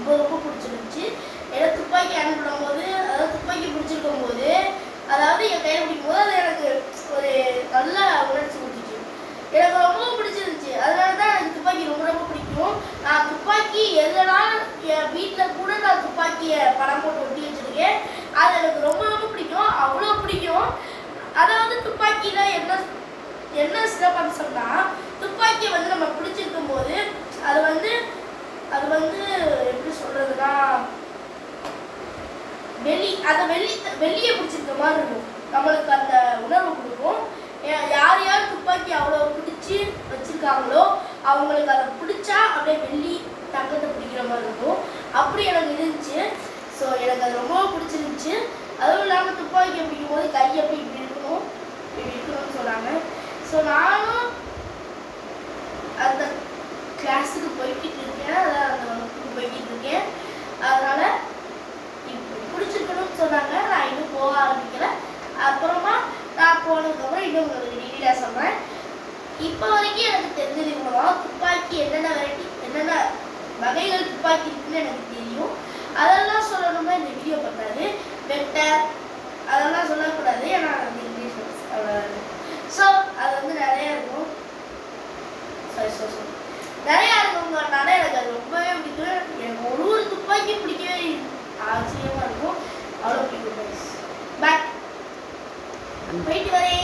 ரொம்ப ரொம்ப பிடிச்சிருந்துச்சு ஏன்னா துப்பாக்கி ஹேண்டில் பண்ணும்போது அதாவது துப்பாக்கி பிடிச்சிருக்கும் போது அதாவது என் கையில் பிடிக்கும் போது அது எனக்கு ஒரு நல்ல உணர்ச்சி கொடுத்துச்சு எனக்கு ரொம்ப பிடிச்சிருந்துச்சு அதனால தான் எனக்கு துப்பாக்கி ரொம்ப ரொம்ப பிடிக்கும் நான் துப்பாக்கி எதுனால என் வீட்டில் கூட நான் துப்பாக்கியை படம் போட்டு ஒட்டி வச்சிருக்கேன் அது எனக்கு ரொம்ப ரொம்ப பிடிக்கும் அவ்வளோ பிடிக்கும் அதாவது துப்பாக்கியில என்ன என்ன சிறப்பம்சம்னா துப்பாக்கியை வந்து நம்ம பிடிச்சிருக்கும் போது அது வந்து அது வந்து எப்படி சொல்றதுன்னா வெளி அந்த வெளி வெளியே பிடிச்சிருக்க மாதிரி இருக்கும் நம்மளுக்கு அந்த உணர்வு கொடுக்கும் ஏ- யார் யார் துப்பாக்கி அவ்வளோ பிடிச்சி வச்சிருக்காங்களோ அவங்களுக்கு அதை பிடிச்சா அப்படியே வெள்ளி தங்கத்தை பிடிக்கிற மாதிரி இருக்கும் அப்படி எனக்கு இருந்துச்சு ஸோ எனக்கு அது ரொம்ப பிடிச்சிருந்துச்சு அதுவும் இல்லாமல் துப்பாக்கியை பிடிக்கும் போது கை எப்படி இப்படி இருக்கணும் இப்படி இருக்கணும்னு சொன்னாங்க ஸோ நானும் அந்த கிளாஸுக்கு போய்கிட்டு இருக்கேன் அதான் அந்த வகுப்புக்கு போய்கிட்டு இருக்கேன் அதனால இப்போ பிடிச்சிருக்கணும்னு சொன்னாங்க நான் இன்னும் போக ஆரம்பிக்கல அப்புறமா நான் போனதுக்கப்புறம் இன்னும் உங்களுக்கு டீட்டெயிலாக சொல்கிறேன் இப்போ வரைக்கும் எனக்கு தெரிஞ்சது இவ்வளோதான் துப்பாக்கி என்னென்ன வெரைட்டி என்னென்ன வகைகள் துப்பாக்கி இருக்குன்னு எனக்கு தெரியும் அதெல்லாம் சொல்லணும்னா இந்த வீடியோ பண்ணாது வெக்டர் அதெல்லாம் சொல்லக்கூடாது ஏன்னா அது இங்கிலீஷ் ஸோ அது வந்து நிறைய இருக்கும் சாரி சாரி சாரி நிறைய இருக்குங்கிறனால எனக்கு அது ரொம்பவே பிடிக்கும் எனக்கு ஒரு ஒரு துப்பாக்கி பிடிக்கவே ஆச்சரியமா இருக்கும் அவ்வளோ பிடிக்கும் பேக் போயிட்டு வரேன்